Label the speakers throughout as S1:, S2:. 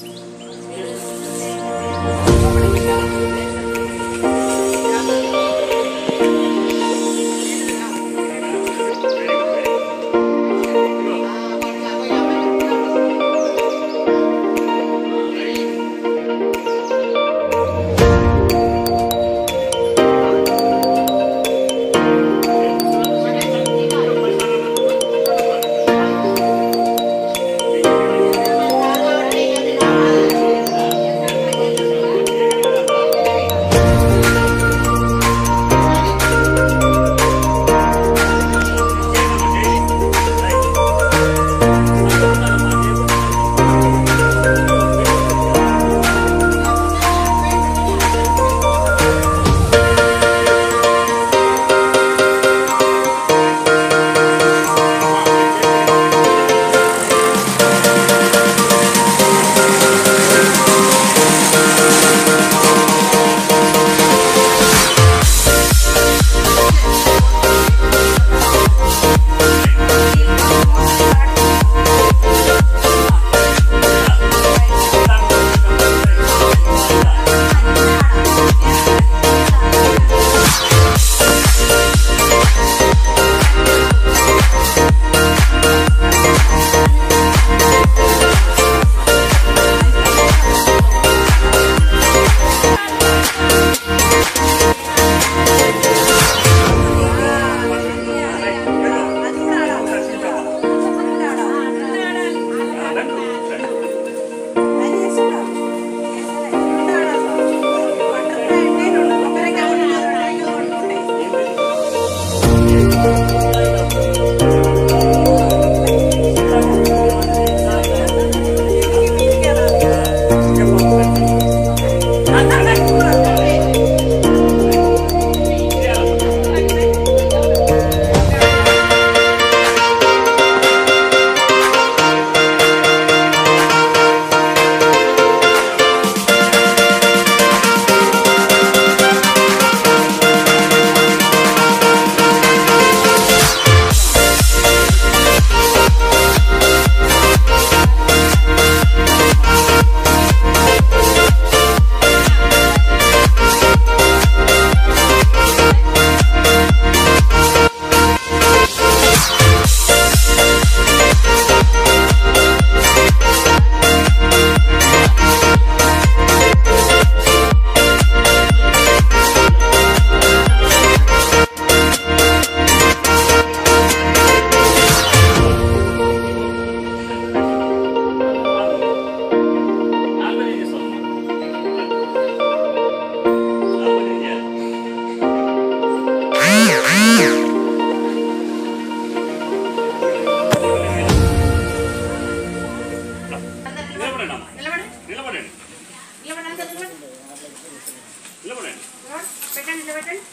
S1: పెట్టండి ఇట్లా పెట్టండి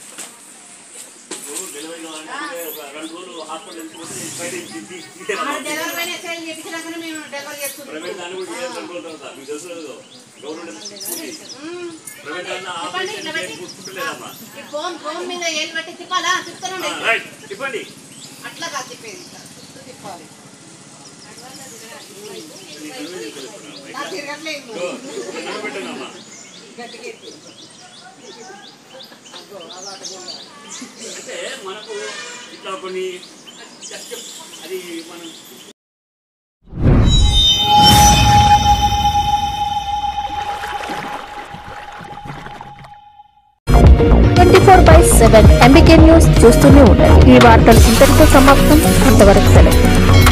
S2: డెలివరీ కావాలంటే ఒక రెండు రోజులు హాస్పిటల్ వెళ్ళిపోతే బయట తీ- తీ-
S1: మన
S2: తీసేయాలి.
S1: డెలివరీ పైన ఎక్స్రేలు చేయించినాకనే మేము డెలివరీ చేస్తున్నాం
S2: ప్రైవేట్ దాన్ని కూడా చేయాలి రెండు రోజుల తర్వాత. మీకు తెలుసు కదా, గవర్నమెంట్ స్కూటీ.
S1: మ్మ్.
S2: ప్రైవేట్ దాన్ని
S1: చెప్పండి,
S2: ఆపరేషన్
S1: ఇట్లా పెట్టి.
S2: చేసుకుంటలేదమ్మా.
S1: ఈ ఫోన్ ఫోన్ మీద ఏలు పెట్టి తిప్పాలా తిప్పుతానండి
S2: ఆ, రైట్ చెప్పండి
S1: అట్లా కాదు తిప్పేది ఇట్లా. చుట్టూ తిప్పాలి నాకు తిరగట్లేదు
S2: నిలబెట్టనమ్మా
S1: గట్టిగా ఎత్తి. అగ్గో, అలవాటు కూడా.
S2: అంటే మనకు ఇట్లా కొన్ని just అది మనం
S3: twenty four by seven MBK news చూస్తూనే ఉండండి ఈ వార్తలు ఇంతటితో సమాప్తం అంతవరకు సెలవు